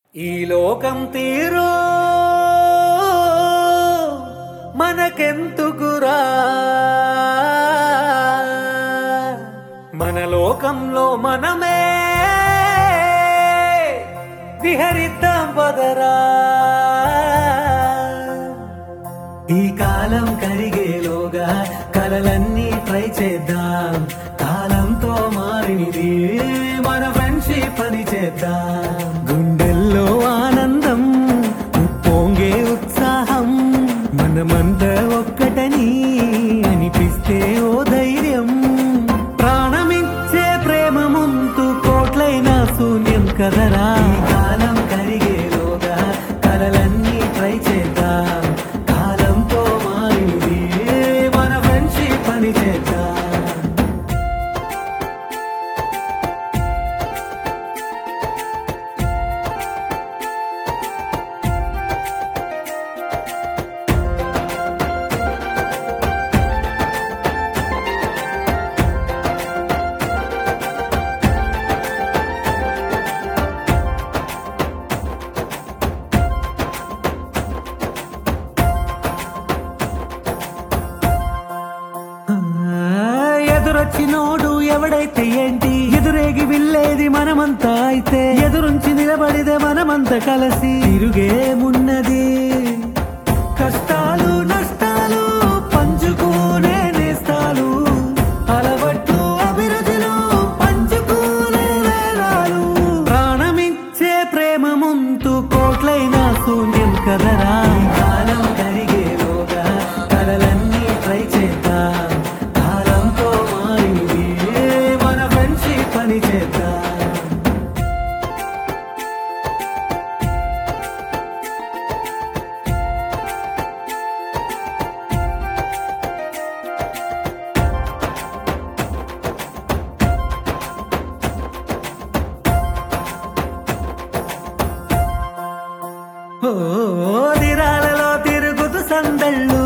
ఈ లోకం తీరు మనకెందుకురా మన లోకంలో మనమే విహరిద్దాం పదరా ఈ కాలం కరిగేలోగా కలలన్నీ ట్రై చేద్దాం కాలంతో మారినది మన ఫ్రెండ్షిప్ అని చేద్దాం గుండెల్లో ఆనందం ఉప్పొంగే ఉత్సాహం మనమంతా ఒక్కటని అనిపిస్తే ఓ ధైర్యం ప్రాణమిచ్చే ప్రేమ ముందు కోట్లైన శూన్యం కదరా ఈ కాలం కరిగేలోగా కలలన్నీ ట్రై చేద్దాం కాలంతో మారింది మన ఫ్రెండ్షిప్ పని చేద్దాం ఎదురొచ్చినోడు ఎవడైతే ఏంటి ఎదురేగి విల్లేది మనమంతా అయితే ఎదురుంచి నిలబడిదే మనమంతా కలిసి తిరుగేమున్నది కష్టాలు నష్టాలు పంచుకునే నేస్తాలు అలవట్లు అభిరుచులు పంచుకునే వేలాలు ప్రాణమిచ్చే ప్రేమ ముందు కోట్లైన శూన్యం కదరా ఈ కాలం కరిగేలోగా కలలన్నీ ట్రై చేద్దాం కాలంతో మారింది మన ఫ్రెండ్షిప్ పని చేద్దాం ఓ దిరాలలో తిరుగుతూ సందళ్ళు